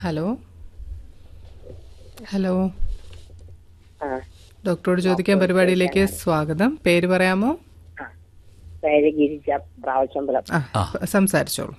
Hello hello ആ ഡോക്ടറോട് ചോദിക്കാൻ പരിപാടിയിലേക്ക് സ്വാഗതം പേര് പറയാമോ ആ പേര് ഗിരിജ പ്രാവശ്യമ്പലം ആ സംസാരിച്ചോളൂ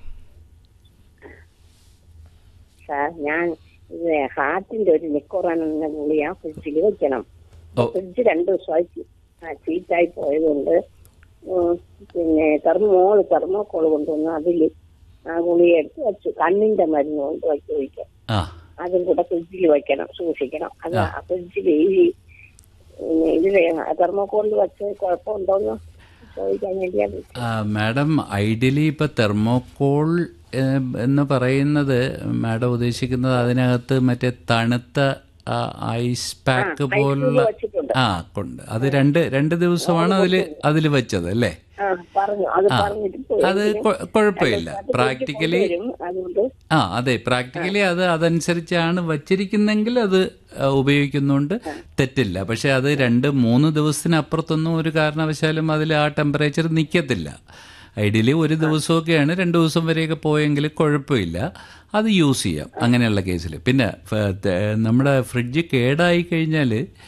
സാർ ഞാൻ ഇത് ഹാർട്ടിന്റെ ഒരു നിക്കോറാൻ എന്ന ഗുളിയ ഫ്രിഡ്ജിൽ വെക്കണം ഓ. ഫ്രിഡ്ജ് രണ്ടു ദിവസമായി ചീറ്റായി പോയതുകൊണ്ട് ഉം, പിന്നെ തെർമോള് തെർമോക്കോള് കൊണ്ടുവന്ന് അതിൽ ആ ഗുളിക എടുത്ത് വെച്ചു കണ്ണിന്റെ മരുന്ന് കൊണ്ട് വെച്ച് ഒഴിക്കാം ആ അതും കൂടെ ഫ്രിഡ്ജിൽ വെക്കണം സൂക്ഷിക്കണം അത് ആ ഫ്രിഡ്ജിൽ ഈ പിന്നെ ഇതില് തെർമോക്കോളിൽ വെച്ച് കുഴപ്പമുണ്ടോന്ന് ചോദിക്കാൻ വേണ്ടിയാണ് വിളിച്ചത്. ആ, മാഡം ഐഡിയലി ഇപ്പൊ തെർമോക്കോൾ ഏഹ്, എന്ന് പറയുന്നത് മാഡം ഉദ്ദേശിക്കുന്നത് അതിനകത്ത് മറ്റേ തണുത്ത ആ, ഐസ് പാക്ക് പോലുള്ള വെച്ചിട്ടുണ്ട് ആ കൊണ്ട് അത് രണ്ട് രണ്ട് ദിവസമാണ് അതിൽ അതിൽ വെച്ചത് അല്ലേ ആ പറഞ്ഞു അത് ആ പറഞ്ഞിട്ട് പോയി. അത് കൊ- കുഴപ്പമില്ല അത് പ്രാക്ടിക്കലി കൊണ്ടുവരും. അതുകൊണ്ട് ആ അതെ പ്രാക്ടിക്കലി അത് അതനുസരിച്ചാണ് വച്ചിരിക്കുന്നെങ്കിൽ അത് ആ, ഉപയോഗിക്കുന്നതുകൊണ്ട് തെറ്റില്ല പക്ഷെ അത് രണ്ട് മൂന്ന് ദിവസത്തിനപ്പുറത്തൊന്നും ഒരു കാരണവശാലും അതിൽ ആ ടെമ്പറേച്ചർ നിൽക്കത്തില്ല ഐഡിയലി ഒരു ദിവസമൊക്കെയാണ് രണ്ട് ദിവസം വരെയൊക്കെ പോയെങ്കിൽ കുഴപ്പമില്ല അത് യൂസ് ചെയ്യാം അങ്ങനെയുള്ള കേസിൽ പിന്നെ ഫ- ത- നമ്മുടെ ഫ്രിഡ്ജ് കേടായി കഴിഞ്ഞാൽ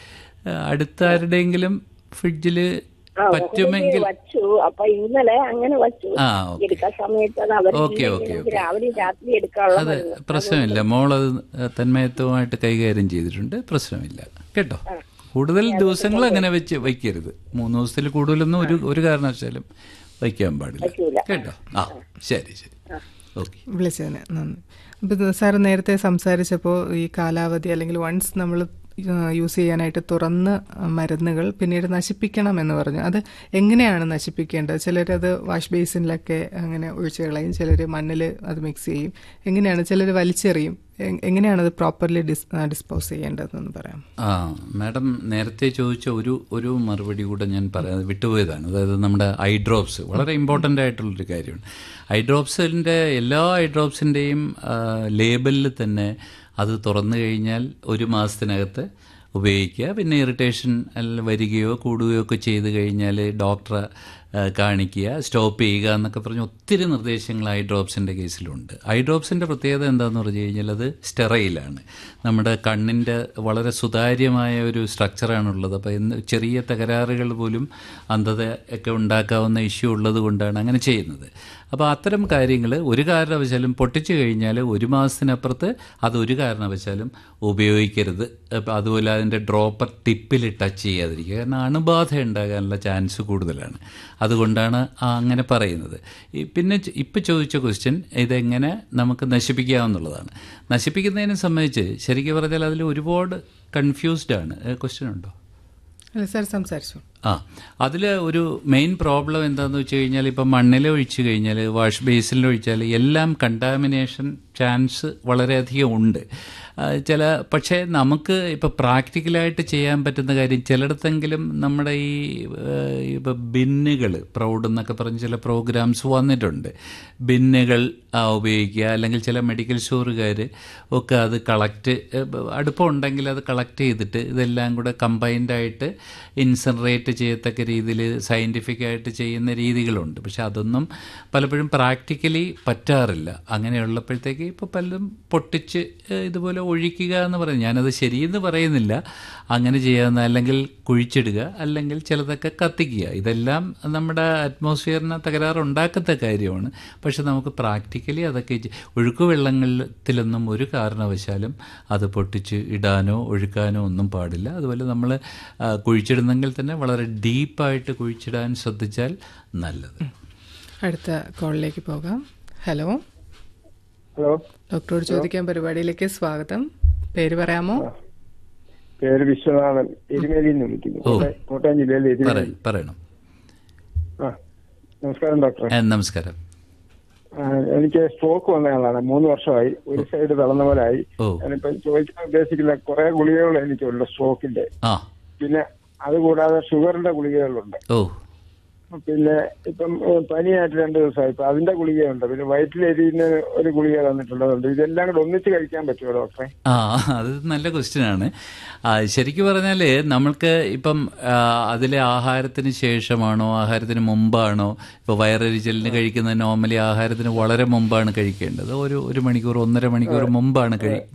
അടുത്ത ആരുടെയെങ്കിലും ഫ്രിഡ്ജിൽ ആ, പറ്റുമെങ്കിൽ വച്ചു അപ്പൊ ഇന്നലെ അങ്ങനെ വച്ചു ആ ഓക്കെ എടുക്കാൻ സമയത്ത് അത് അവർ ഓക്കെ, ഓക്കെ, ഓക്കെ. രാവിലെ രാത്രി എടുക്കാനുള്ള അത് മരുന്ന്. പ്രശ്നമില്ല മോളത് തന്മയത്വമായിട്ട് കൈകാര്യം ചെയ്തിട്ടുണ്ട് പ്രശ്നമില്ല കേട്ടോ കൂടുതൽ ദിവസങ്ങൾ അങ്ങനെ വെച്ച് വയ്ക്കരുത് മൂന്ന് ദിവസത്തിൽ കൂടുതലൊന്നും ഒരു ഒരു കാരണവശാലും വയ്ക്കാൻ പാടില്ല വയ്ക്കൂല. കേട്ടോ ആ ശരി ശരി ഓക്കെ വിളിച്ചതിന് നന്ദി അപ്പോൾ സാർ നേരത്തെ സംസാരിച്ചപ്പോൾ ഈ കാലാവധി അല്ലെങ്കിൽ വൺസ് നമ്മൾ യൂസ് ചെയ്യാനായിട്ട് തുറന്ന് മരുന്നുകൾ പിന്നീട് നശിപ്പിക്കണം എന്ന് പറഞ്ഞു അത് എങ്ങനെയാണ് നശിപ്പിക്കേണ്ടത് ചിലരത് വാഷ് ബേസിനിലൊക്കെ അങ്ങനെ ഒഴിച്ചു കളയും ചിലർ മണ്ണിൽ അത് മിക്സ് ചെയ്യും എങ്ങനെയാണ് ചിലർ വലിച്ചെറിയും എ- എങ്ങനെയാണ് അത് പ്രോപ്പർലി ഡിസ് ഡിസ്പോസ് ചെയ്യേണ്ടതെന്ന് പറയാം ആ മാഡം നേരത്തെ ചോദിച്ച ഒരു ഒരു മറുപടി കൂടെ ഞാൻ പറയാതെ വിട്ടുപോയതാണ് അതായത് നമ്മുടെ ഐ ഡ്രോപ്സ് വളരെ ഇമ്പോർട്ടൻ്റ് ആയിട്ടുള്ളൊരു കാര്യമാണ് ഐ ഡ്രോപ്സിൻ്റെ എല്ലാ ഐ ഡ്രോപ്സിൻ്റെയും ലേബലിൽ തന്നെ അത് തുറന്നു കഴിഞ്ഞാൽ ഒരു മാസത്തിനകത്ത് ഉപയോഗിക്കുക പിന്നെ ഇറിറ്റേഷൻ വരികയോ കൂടുകയോ ഒക്കെ ചെയ്ത് കഴിഞ്ഞാൽ ഡോക്ടറെ ആ, കാണിക്കുക സ്റ്റോപ്പ് ചെയ്യുക എന്നൊക്കെ പറഞ്ഞ് ഒത്തിരി നിർദ്ദേശങ്ങൾ ഐ ഡ്രോപ്സിൻ്റെ കേസിലുണ്ട് ഐ ഡ്രോപ്സിൻ്റെ പ്രത്യേകത എന്താണെന്ന് പറഞ്ഞു കഴിഞ്ഞാൽ അത് സ്റ്റെറൈലാണ് നമ്മുടെ കണ്ണിൻ്റെ വളരെ സുതാര്യമായ ഒരു സ്ട്രക്ചറാണുള്ളത് അപ്പോൾ ഇന്ന് ചെറിയ തകരാറുകൾ പോലും അന്ധത ഒക്കെ ഉണ്ടാക്കാവുന്ന ഇഷ്യൂ ഉള്ളത് കൊണ്ടാണ് അങ്ങനെ ചെയ്യുന്നത് അപ്പോൾ അത്തരം കാര്യങ്ങൾ ഒരു കാരണവശാലും പൊട്ടിച്ചു കഴിഞ്ഞാൽ ഒരു മാസത്തിനപ്പുറത്ത് അത് ഒരു കാരണവശാലും ഉപയോഗിക്കരുത് അപ്പോൾ അതുപോലെ അതിൻ്റെ ഡ്രോപ്പർ ടിപ്പിൽ ടച്ച് ചെയ്യാതിരിക്കുക കാരണം അണുബാധ ഉണ്ടാകാനുള്ള ചാൻസ് കൂടുതലാണ് അതുകൊണ്ടാണ് ആ അങ്ങനെ പറയുന്നത് ഈ പിന്നെ ചോ- ഇപ്പം ചോദിച്ച ക്വസ്റ്റ്യൻ ഇതെങ്ങനെ നമുക്ക് നശിപ്പിക്കാമെന്നുള്ളതാണ് നശിപ്പിക്കുന്നതിനെ സംബന്ധിച്ച് ശരിക്കും പറഞ്ഞാൽ അതിൽ ഒരുപാട് കൺഫ്യൂസ്ഡ് ആണ് ക്വസ്റ്റ്യൻ ഉണ്ടോ അല്ല സാർ സംസാരിച്ചു ആ അതിൽ ഒരു മെയിൻ പ്രോബ്ലം എന്താണെന്ന് വെച്ച് കഴിഞ്ഞാൽ ഇപ്പം മണ്ണിൽ ഒഴിച്ചു കഴിഞ്ഞാൽ വാഷ് ബേസിനിൽ ഒഴിച്ചാൽ എല്ലാം കണ്ടാമിനേഷൻ ചാൻസ് വളരെയധികം ഉണ്ട് ആ, ചില പക്ഷേ നമുക്ക് ഇപ്പോൾ പ്രാക്ടിക്കലായിട്ട് ചെയ്യാൻ പറ്റുന്ന കാര്യം ചിലയിടത്തെങ്കിലും നമ്മുടെ ഈ ഇപ്പോൾ ബിന്നുകൾ പ്രൗഡ് എന്നൊക്കെ പറഞ്ഞ് ചില പ്രോഗ്രാംസ് വന്നിട്ടുണ്ട് ബിന്നുകൾ ആ, ഉപയോഗിക്കുക അല്ലെങ്കിൽ ചില മെഡിക്കൽ സ്റ്റോറുകാർ ഒക്കെ അത് കളക്ട് അടുപ്പം ഉണ്ടെങ്കിൽ അത് കളക്ട് ചെയ്തിട്ട് ഇതെല്ലാം കൂടെ കമ്പൈൻഡ് ആയിട്ട് ഇൻസൻറേറ്റ് ചെയ്യത്തക്ക രീതിയിൽ സയൻറ്റിഫിക് ആയിട്ട് ചെയ്യുന്ന രീതികളുണ്ട് പക്ഷെ അതൊന്നും പലപ്പോഴും പ്രാക്ടിക്കലി പറ്റാറില്ല അങ്ങനെയുള്ളപ്പോഴത്തേക്ക് ഇപ്പോൾ പലരും പൊട്ടിച്ച് ഏഹ്, ഇതുപോലെ ഒഴിക്കുക എന്ന് പറയും ഞാനത് ശരിയെന്ന് പറയുന്നില്ല അങ്ങനെ ചെയ്യാവുന്ന അല്ലെങ്കിൽ കുഴിച്ചിടുക അല്ലെങ്കിൽ ചിലതൊക്കെ കത്തിക്കുക ഇതെല്ലാം നമ്മുടെ അറ്റ്മോസ്ഫിയറിന് തകരാറുണ്ടാക്കത്ത കാര്യമാണ് പക്ഷെ നമുക്ക് പ്രാക്ടിക്കലി അതൊക്കെ ചെ- ഒഴുക്കുവെള്ളത്തിലൊന്നും ഒരു കാരണവശാലും അത് പൊട്ടിച്ച് ഇടാനോ ഒഴുക്കാനോ ഒന്നും പാടില്ല അതുപോലെ നമ്മൾ കുഴിച്ചിടുന്നെങ്കിൽ തന്നെ വളരെ ഡീപ്പായിട്ട് കുഴിച്ചിടാൻ ശ്രദ്ധിച്ചാൽ നല്ലത് അടുത്ത കോളിലേക്ക് പോകാം ഹലോ ഹലോ ഡോക്ടറോട് ചോദിക്കാൻ പരിപാടിയിലേക്ക് സ്വാഗതം പേര് പറയാമോ പേര് വിശ്വനാഥൻ എരുമേലിയിൽ നിന്ന് വിളിക്കുന്നു ഓ. കോട്ടയം- കോട്ടയം ജില്ലയിലെ എരുമേലി പറ- പറയണം ആ നമസ്കാരം ഡോക്ടർ ഏ, നമസ്കാരം ആ, എനിക്ക് സ്ട്രോക്ക് വന്ന ആളാണ് മൂന്ന് വർഷമായി ഒരു സൈഡ് തളർന്ന പോലായി ഓ ഞാനിപ്പോ ചോദിക്കാൻ ഉദ്ദേശിക്കുന്ന കുറെ ഗുളികകൾ എനിക്കുണ്ട് സ്ട്രോക്കിന്റെ ആ പിന്നെ അതുകൂടാതെ ഷുഗറിന്റെ ഗുളികകളുണ്ട് ഓ പിന്നെ ഇപ്പം ഏഹ്, പനിയായിട്ട് രണ്ട് ദിവസമായി ഇപ്പൊ അതിന്റെ ഗുളികയുണ്ട് പിന്നെ വയറ്റിലെരിയുന്ന ഒരു ഗുളിക തന്നിട്ടുള്ളതുണ്ട് ഇതെല്ലാം കൂടെ ഒന്നിച്ച് കഴിക്കാൻ പറ്റുമോ ഡോക്ടറെ ആ അത് നല്ല ക്വസ്റ്റ്യൻ ആണ് ആ, ശരിക്കും പറഞ്ഞാൽ നമ്മൾക്ക് ഇപ്പം ആ, അതിലെ ആഹാരത്തിന് ശേഷമാണോ ആഹാരത്തിന് മുമ്പാണോ ഇപ്പോൾ വയറരിച്ചലിന് കഴിക്കുന്നത് നോർമലി ആഹാരത്തിന് വളരെ മുമ്പാണ് കഴിക്കേണ്ടത് ഒരു ഒരു മണിക്കൂർ ഒന്നര മണിക്കൂർ മുമ്പാണ് കഴി